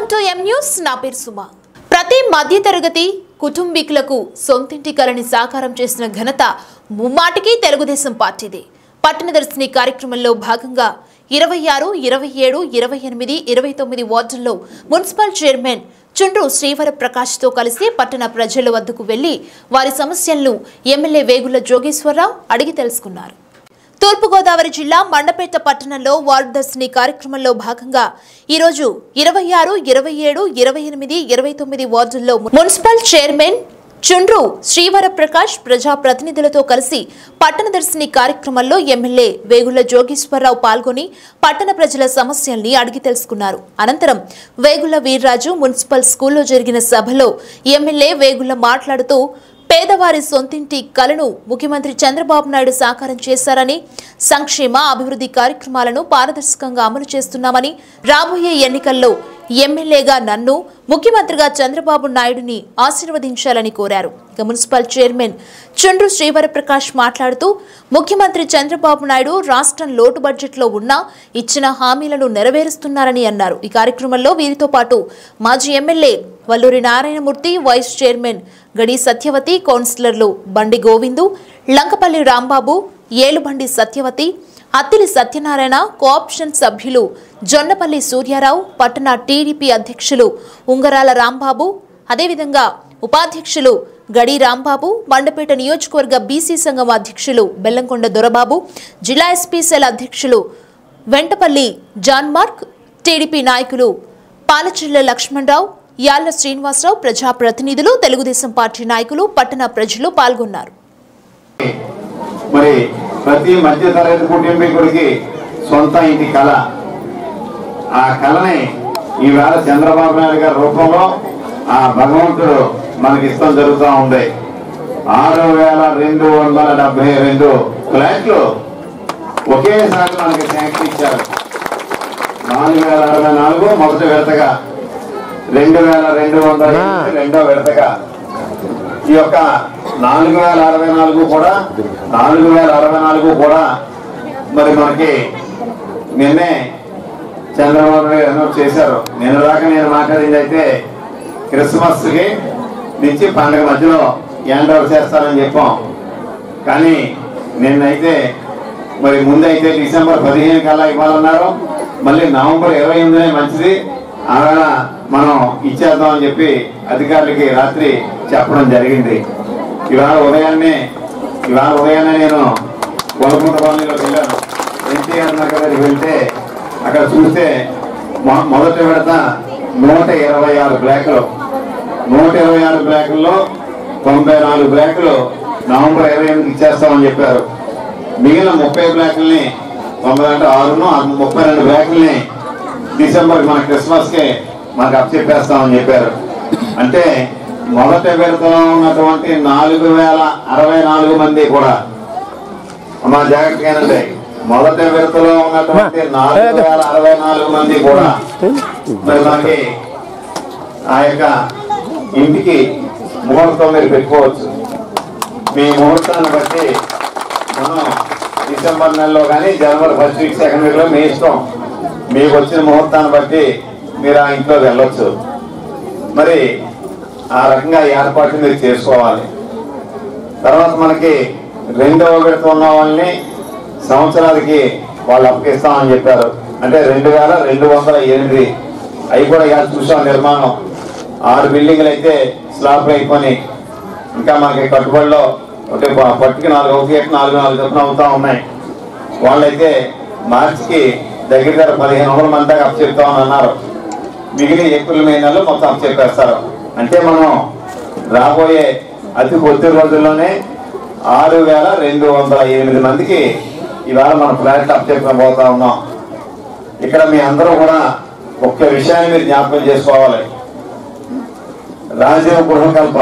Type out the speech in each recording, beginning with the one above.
Welcome to M news నా పేరు సుమ ప్రతి మధ్యతరగతి కుటుంబీకులకు సొంతింటి కలని సాకారం చేసిన ఘనత ముమ్మాటికి తెలుగుదేశం పార్టీదే పట్టణదర్శిని కార్యక్రమంలో భాగంగా ఇరవై ఆరు ఇరవై ఏడు ఇరవై ఎనిమిది ఇరవై తొమ్మిది వార్డుల్లో మున్సిపల్ చైర్మన్ చుండ్రు శ్రీవర ప్రకాష్తో కలిసి పట్టణ ప్రజల వద్దకు వెళ్లి వారి సమస్యలను ఎమ్మెల్యే వేగుల జోగేశ్వరరావు అడిగి తెలుసుకున్నారు తూర్పుగోదావరి జిల్లా మండపేట పట్టణంలో వార్డు దర్శిని కార్యక్రమంలో భాగంగా ఈరోజు ఇరవై ఆరు ఇరవై ఏడు ఇరవై ఎనిమిది ఇరవై తొమ్మిది వార్డుల్లో మున్సిపల్ చైర్మన్ చుండ్రు శ్రీవర ప్రకాష్ ప్రజా ప్రతినిధులతో కలిసి పట్టణ దర్శిని కార్యక్రమంలో ఎమ్మెల్యే వేగుళ్ల జోగేశ్వరరావు పాల్గొని పట్టణ ప్రజల సమస్యల్ని అడిగి తెలుసుకున్నారు అనంతరం వేగుళ్ల వీర్రాజు మున్సిపల్ స్కూల్లో జరిగిన సభలో ఎమ్మెల్యే వేగుళ్ల మాట్లాడుతూ పేదవారి సొంతింటి కలను ముఖ్యమంత్రి చంద్రబాబు నాయుడు సాకారం చేశారని సంక్షేమ అభివృద్ధి కార్యక్రమాలను పారదర్శకంగా అమలు చేస్తున్నామని రాబోయే ఎన్నికల్లో ఎమ్మెల్యేగా నన్ను ముఖ్యమంత్రిగా చంద్రబాబు నాయుడుని ఆశీర్వదించాలని కోరారు ఇక మున్సిపల్ చైర్మన్ చుండ్రు శ్రీవరప్రకాష్ మాట్లాడుతూ ముఖ్యమంత్రి చంద్రబాబు నాయుడు రాష్ట్రం లోటు బడ్జెట్లో ఉన్నా ఇచ్చిన హామీలను నెరవేరుస్తున్నారని అన్నారు ఈ కార్యక్రమంలో వీరితో పాటు మాజీ MLA Valluri Narayanamurthy vice chairman Gadi Satyavathi కౌన్సిలర్లు బండి గోవిందు లంకపల్లి రాంబాబు ఏలుబండి సత్యవతి అత్తిలి సత్యనారాయణ కోఆప్షన్ సభ్యులు జొన్నపల్లి సూర్యారావు పట్టణ టీడీపీ అధ్యక్షులు ఉంగరాల రాంబాబు అదేవిధంగా ఉపాధ్యక్షులు గడి రాంబాబు మండపేట నియోజకవర్గ బీసీ సంఘం అధ్యక్షులు బెల్లంకొండ దొరబాబు జిల్లా ఎస్పీ సెల్ అధ్యక్షులు వెంటపల్లి జాన్ మార్క్ టీడీపీ నాయకులు పాలచిల్ల లక్ష్మణరావు యాళ్ల శ్రీనివాసరావు ప్రజాప్రతినిధులు తెలుగుదేశం పార్టీ నాయకులు పట్టణ ప్రజలు పాల్గొన్నారు మరి ప్రతి మధ్య తరగతి కుటుంబీకుడికి సొంత ఇంటి కళ ఆ కళని ఈవేళ చంద్రబాబు నాయుడు గారి రూపంలో ఆ భగవంతుడు మనకి ఇష్టం జరుగుతూ ఉంది ఆరు వేల రెండు వందల డెబ్బై రెండు ఫ్లాట్లు ఒకేసారి మనకి శాంక్షన్ ఇచ్చారు నాలుగు వేల అరవై నాలుగు మొదటి విడతగా రెండు వేల రెండు వందల ఎనిమిది రెండో విడతగా ఈ యొక్క నాలుగు వేల అరవై నాలుగు కూడా నాలుగు వేల అరవై నాలుగు కూడా మరి మనకి నిన్నే చంద్రబాబు నాయుడు అనౌన్స్ చేశారు నిన్న దాకా నేను మాట్లాడింది అయితే క్రిస్మస్ కి నుంచి పండగ మధ్యలో హ్యాండ్ ఓవర్ చేస్తానని చెప్పాం కానీ నిన్నైతే మరి ముందైతే డిసెంబర్ పదిహేను కల్లా ఇవ్వాలన్నారు మళ్ళీ నవంబర్ ఇరవై ఎనిమిదినే మంచిది ఆవేళ మనం ఇచ్చేద్దామని చెప్పి అధికారులకి రాత్రి చెప్పడం జరిగింది ఇవాళ ఉదయాన్నే ఇవాళ ఉదయాన్నే నేను గొలకుంట కాలనీలోకి వెళ్ళాను ఎన్టీఆర్ నగర్ దగ్గరికి వెళ్తే అక్కడ చూస్తే మొ- మొదటి విడత నూట ఇరవై ఆరు బ్లాకులు నూట ఇరవై ఆరు బ్లాకుల్లో తొంభై నాలుగు బ్లాకులు నవంబర్ ఇరవై ఎనిమిది ఇచ్చేస్తామని చెప్పారు మిగిలిన ముప్పై బ్లాకుల్ని తొంభై అంటే ఆరును ఆ ముప్పై రెండు బ్లాకుల్ని డిసెంబర్ మన క్రిస్మస్ కి మనకు అప్పచెప్పేస్తామని చెప్పారు అంటే మొదటి విడతలో ఉన్నటువంటి నాలుగు వేల అరవై నాలుగు మంది కూడా మా జాగ్రత్తగానండి మొదటి విడతలో ఉన్నటువంటి నాలుగు వేల అరవై నాలుగు మంది కూడా మరి మనకి ఆ యొక్క ఇంటికి ముహూర్తం మీరు పెట్టుకోవచ్చు మీ ముహూర్తాన్ని బట్టి మనం డిసెంబర్ నెలలో కానీ జనవరి ఫస్ట్ వీక్ సెకండ్ వీక్ లో మీ ఇష్టం మీకు వచ్చిన ముహూర్తాన్ని బట్టి మీరు ఆ ఇంట్లో వెళ్ళొచ్చు మరి ఆ రకంగా ఈ ఏర్పాట్లు మీరు చేసుకోవాలి తర్వాత మనకి రెండవ విడత ఉన్న వాళ్ళని సంవత్సరాలకి వాళ్ళు అప్పగిస్తామని చెప్పారు అంటే రెండు వేల రెండు వందల ఎనిమిది అవి కూడా ఇవాళ చూసాం నిర్మాణం ఆరు బిల్డింగ్లు అయితే స్లాబ్ అయిపోయి ఇంకా మనకి కట్టుబడిలో అంటే ప- పట్టుకి నాలుగు ఒకటి నాలుగు నాలుగు చొప్పున అవుతా ఉన్నాయి వాళ్ళైతే మార్చికి దగ్గర దగ్గర పదిహేను వందల మంది దాకా అప్పచెప్తామని అన్నారు మిగిలిన ఏప్రిల్ మే నెలలో మొత్తం అప్పచెప్పేస్తారు అంటే మనం రాబోయే అతి కొద్ది రోజుల్లోనే ఆరు వేల రెండు వందల ఎనిమిది మందికి ఇవాళ మన ఫ్లాట్ అప్పచెప్పబోతా ఉన్నాం ఇక్కడ మీ అందరూ కూడా ఒక్క విషయాన్ని మీరు జ్ఞాపకం చేసుకోవాలి రాజీవ గృహకల్ప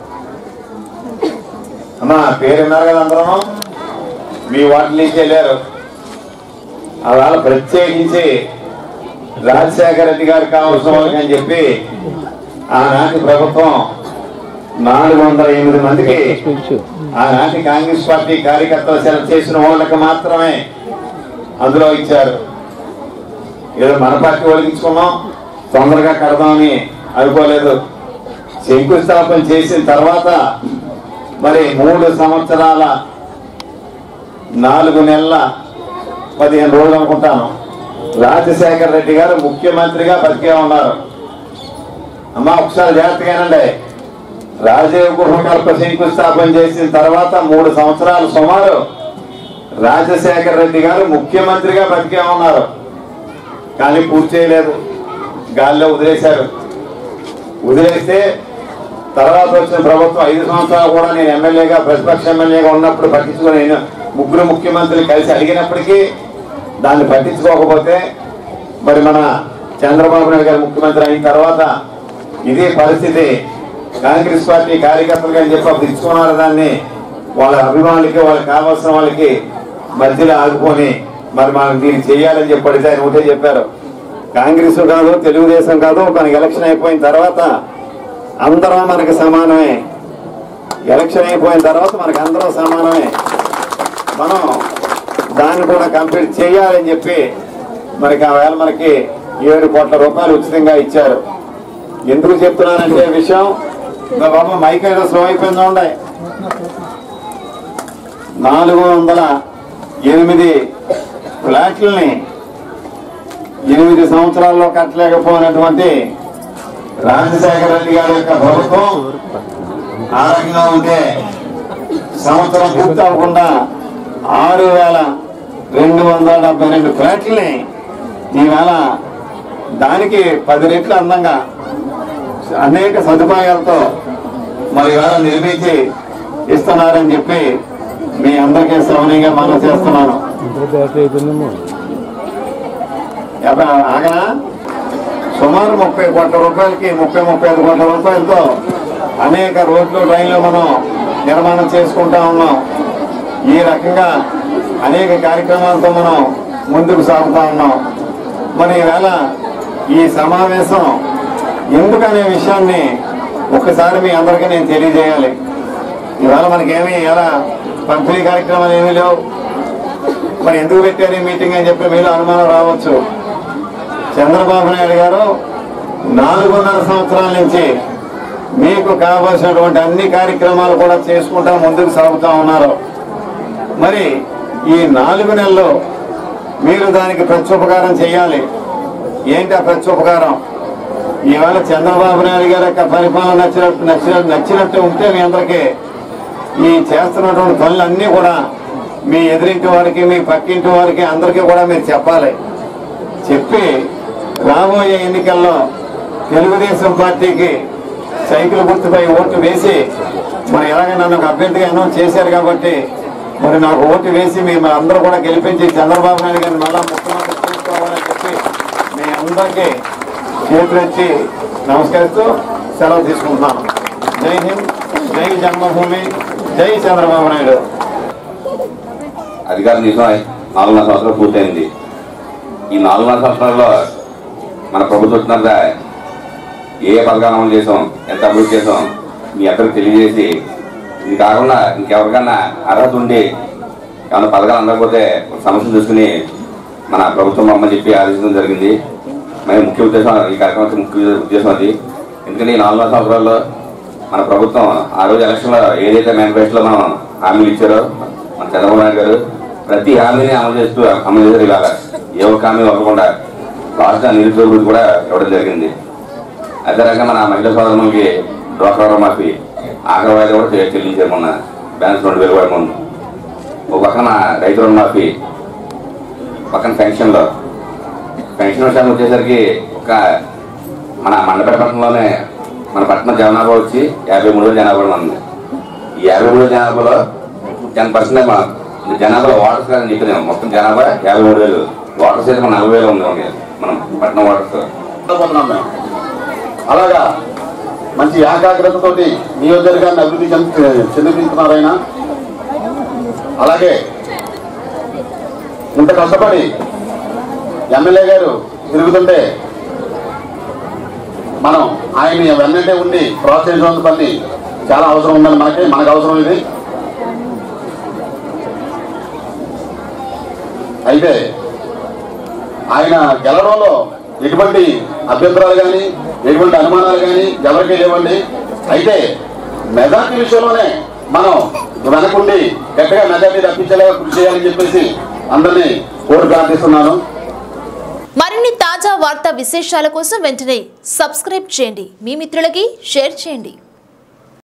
అమ్మా పేరు విన్నారు కదా అందరూ మీ వాటి నుంచి వెళ్ళారు అలా ప్రత్యేకించి రాజశేఖర రెడ్డి గారు కావాల్సిన వాళ్ళకి అని చెప్పి ఆనాటి ప్రభుత్వం నాలుగు వందల ఎనిమిది మందికి ఆనాటి కాంగ్రెస్ పార్టీ కార్యకర్తలు సెలెక్ట్ చేసిన వాళ్ళకి మాత్రమే అందులో ఇచ్చారు ఏదో మన పార్టీ వాళ్ళకి ఇచ్చుకున్నాం తొందరగా కడదామని అనుకోలేదు శంకుస్థాపన చేసిన తర్వాత మరి మూడు సంవత్సరాల నాలుగు నెలల పదిహేను రోజులు అనుకుంటాను రాజశేఖర రెడ్డి గారు ముఖ్యమంత్రిగా బతికే ఉన్నారు అమ్మా ఒకసారి జాగ్రత్తగానండి రాజీవ్ గృహకల్ప శంకుస్థాపన చేసిన తర్వాత మూడు సంవత్సరాలు సుమారు రాజశేఖర రెడ్డి గారు ముఖ్యమంత్రిగా బతికే ఉన్నారు కానీ పూర్తి చేయలేదు గాల్లో వదిలేశారు వదిలేస్తే తర్వాత వచ్చిన ప్రభుత్వం ఐదు సంవత్సరాలు కూడా నేను ఎమ్మెల్యేగా ప్రతిపక్ష ఎమ్మెల్యేగా ఉన్నప్పుడు పట్టించుకుని నేను ముగ్గురు ముఖ్యమంత్రులు కలిసి అడిగినప్పటికీ దాన్ని పట్టించుకోకపోతే మరి మన చంద్రబాబు నాయుడు గారు ముఖ్యమంత్రి అయిన తర్వాత ఇదే పరిస్థితి కాంగ్రెస్ పార్టీ కార్యకర్తలుగా అని చెప్పి అప్పుడు ఇచ్చుకున్నారు దాన్ని వాళ్ళ అభిమానులకి వాళ్ళకి కావాల్సిన వాళ్ళకి మధ్యలో ఆదుకొని మరి మనం దీన్ని చేయాలని చెప్పి అడిగితే ఆయన ఒకటే చెప్పారు కాంగ్రెస్ కాదు తెలుగుదేశం కాదు మనకి ఎలక్షన్ అయిపోయిన తర్వాత అందరం మనకి సమానమే ఎలక్షన్ అయిపోయిన తర్వాత మనకి అందరం సమానమే మనం దాన్ని కూడా కంప్లీట్ చేయాలని చెప్పి మనకి ఆ వేళ మనకి ఏడు కోట్ల రూపాయలు ఉచితంగా ఇచ్చారు ఎందుకు చెప్తున్నానంటే ఈ విషయం ఇంకా బాబు మైక్ ఏదో స్లో అయిపోయిందో ఉండే నాలుగు వందల ఎనిమిది ఫ్లాట్లని ఎనిమిది సంవత్సరాల్లో కట్టలేకపోయినటువంటి రాజశేఖర రెడ్డి గారి యొక్క ప్రభుత్వం ఆ రకంగా ఉంటే సంవత్సరం పూర్తి అవ్వకుండా ఆరు వేల రెండు వందల డెబ్బై రెండు ఫ్లాట్లని ఈవేళ దానికి పది రెట్లు అందంగా అనేక సదుపాయాలతో మరి ఇవాళ నిర్మించి ఇస్తున్నారని చెప్పి మీ అందరికీ సౌనీయంగా మనం చేస్తున్నాను ఎక్కడ ఆగనా సుమారు ముప్పై కోట్ల రూపాయలకి ముప్పై ముప్పై ఐదు కోట్ల రూపాయలతో అనేక రోడ్లు రైళ్లు మనం నిర్మాణం చేసుకుంటా ఉన్నాం ఈ రకంగా అనేక కార్యక్రమాలతో మనం ముందుకు సాగుతా ఉన్నాం మరి ఈవేళ ఈ సమావేశం ఎందుకనే విషయాన్ని ఒక్కసారి మీ అందరికీ నేను తెలియజేయాలి ఇవాళ మనకేమీ ఎలా పంపిణీ కార్యక్రమాలు ఏమీ లేవు మరి ఎందుకు పెట్టారు ఈ మీటింగ్ అని చెప్పి మీరు అనుమానం రావచ్చు చంద్రబాబు నాయుడు గారు నాలుగున్నర సంవత్సరాల నుంచి మీకు కావాల్సినటువంటి అన్ని కార్యక్రమాలు కూడా చేసుకుంటా ముందుకు సాగుతా ఉన్నారు మరి ఈ నాలుగు నెలలు మీరు దానికి ప్రత్యుపకారం చేయాలి ఏంటి ఆ ప్రత్యుపకారం ఇవాళ చంద్రబాబు నాయుడు గారి యొక్క పరిపాలన నచ్చినట్టు నచ్చినట్టు నచ్చినట్టు ఉంటే మీ అందరికీ ఈ చేస్తున్నటువంటి పనులన్నీ కూడా మీ ఎదురింటి వారికి మీ పక్కింటి వారికి అందరికీ కూడా మీరు చెప్పాలి చెప్పి రాబోయే ఎన్నికల్లో తెలుగుదేశం పార్టీకి సైకిల్ గుర్తుపై ఓటు వేసి మరి ఎలాగ నన్ను ఒక అభ్యర్థిగా అనౌన్స్ చేశారు కాబట్టి మరి నాకు ఓటు వేసి మేము అందరూ కూడా గెలిపించి చంద్రబాబు నాయుడు గారిని మళ్ళా ముఖ్యమంత్రి చేసుకోవాలని చెప్పి మీ అందరికీ చేతులెత్తి నమస్కరిస్తూ సెలవు తీసుకుంటున్నాను జై హింద్ జై జన్మభూమి జై చంద్రబాబు నాయుడు అధికారం తీసిన నాలుగున్నర సంవత్సరాలు పూర్తయింది ఈ నాలుగున్నర సంవత్సరాల్లో మన ప్రభుత్వం వచ్చినాక ఏ ఏ పథకాలు అమలు చేసాం ఎంత అభివృద్ధి చేసాం మీ అందరికి తెలియజేసి ఇది కాకుండా ఇంకెవరికన్నా అర్హత ఉండి ఏమైనా పథకాలు అందకపోతే ఒక సమస్యలు చూసుకుని మన ప్రభుత్వం అమ్మని చెప్పి ఆదేశించడం జరిగింది మరి ముఖ్య ఉద్దేశం ఈ కార్యక్రమం ముఖ్య ఉద్దేశం అది ఎందుకంటే ఈ నాలుగున్నర సంవత్సరాల్లో మన ప్రభుత్వం ఆ రోజు ఎలక్షన్లో ఏదైతే మేనిఫెస్టోలో మనం హామీలు ఇచ్చారో మన చంద్రబాబు నాయుడు గారు ప్రతి హామీని అమలు చేస్తూ అమలు చేశారు ఇవాళ ఏ ఒక్క హామీ ఇవ్వకుండా రాష్ట్ర నిరుద్యోగులు కూడా ఇవ్వడం జరిగింది అదే రకంగా మన మహిళా సోదరులకి డ్వాక్రా రుణమాఫీ ఆఖరి వాయిదా కూడా చె- చెల్లించారు మొన్న బ్యాలెన్స్ రెండు వేలు కూడా ముందు ఒక పక్కన రైతు రుణమాఫీ పక్కన పెన్షన్లో పెన్షన్ విషయానికి వచ్చేసరికి ఒక మన మండపేట పట్టణంలోనే మన పట్టణ జనాభా వచ్చి యాభై మూడు వేల జనాభా ఉంది ఈ యాభై మూడు వేల జనాభాలో టెన్ పర్సెంట్ మన జనాభా వాటర్స్ కాదని చెప్పినాం మొత్తం జనాభా యాభై మూడు వేలు వాటర్స్ అయితే మన నలభై వేలు ఉంది మనకి. మనం పట్టణం వాటర్స్ అనుకుంటున్నాం మేము అలాగా మంచి ఏకాగ్రతతోటి నియోజకవర్గాన్ని అభివృద్ధి చెంది చెందిస్తున్నారు ఆయన అలాగే ఇంత కష్టపడి ఎమ్మెల్యే గారు తిరుగుతుంటే మనం ఆయన వెన్నట్టే ఉండి ప్రోత్సహించడం పని చాలా అవసరం ఉందని మనకి మనకు అవసరం ఇది అయితే ఆయన గెలవడంలో ఎటువంటి అభ్యంతరాలు కానీ ఎటువంటి అనుమానాలు కానీ ఎవరికీ లేవండి అయితే మెజార్టీ విషయంలోనే మనం వెనకుండి గట్టిగా మెజార్టీ తప్పించేలాగా కృషి చేయాలని చెప్పేసి అందరినీ కోరి ప్రార్థిస్తున్నాను మరిన్ని తాజా వార్తా విశేషాల కోసం వెంటనే సబ్స్క్రైబ్ చేయండి మీ మిత్రులకి షేర్ చేయండి